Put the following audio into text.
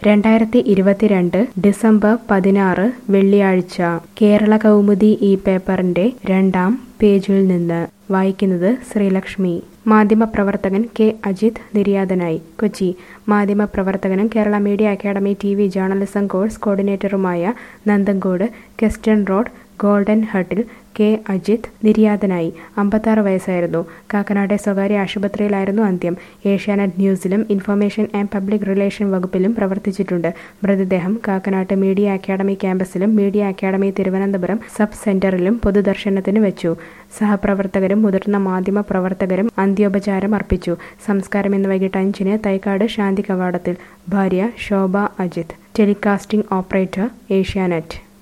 രണ്ടായിരത്തി ഇരുപത്തിരണ്ട് ഡിസംബർ പതിനാറ് വെള്ളിയാഴ്ച കേരള കൗമുദി ഈ പേപ്പറിന്റെ രണ്ടാം പേജിൽ നിന്ന് വായിക്കുന്നത് ശ്രീലക്ഷ്മി മാധ്യമപ്രവർത്തകൻ കെ അജിത് നിര്യാതനായി കൊച്ചി മാധ്യമപ്രവർത്തകനും Kerala media academy T V journalism course കോർഡിനേറ്ററുമായ നന്തങ്കോട് കെസ്റ്റൺ റോഡ് ഗോൾഡൻ ഹട്ടിൽ കെ അജിത് നിര്യാതനായി അമ്പത്താറ് വയസ്സായിരുന്നു കാക്കനാട്ടെ സ്വകാര്യ ആശുപത്രിയിലായിരുന്നു അന്ത്യം ഏഷ്യാനെറ്റ് ന്യൂസിലും ഇൻഫർമേഷൻ ആൻഡ് പബ്ലിക് റിലേഷൻ വകുപ്പിലും പ്രവർത്തിച്ചിട്ടുണ്ട് മൃതദേഹം കാക്കനാട്ട് മീഡിയ അക്കാദമി ക്യാമ്പസിലും മീഡിയ അക്കാദമി തിരുവനന്തപുരം സബ് സെന്ററിലും പൊതുദർശനത്തിന് വെച്ചു സഹപ്രവർത്തകരും മുതിർന്ന മാധ്യമ പ്രവർത്തകരും അന്ത്യോപചാരം അർപ്പിച്ചു സംസ്കാരം ഇന്ന് വൈകിട്ട് അഞ്ചിന് തൈക്കാട് ശാന്തി കവാടത്തിൽ ഭാര്യ ശോഭ അജിത് ടെലികാസ്റ്റിംഗ് ഓപ്പറേറ്റർ ഏഷ്യാനെറ്റ്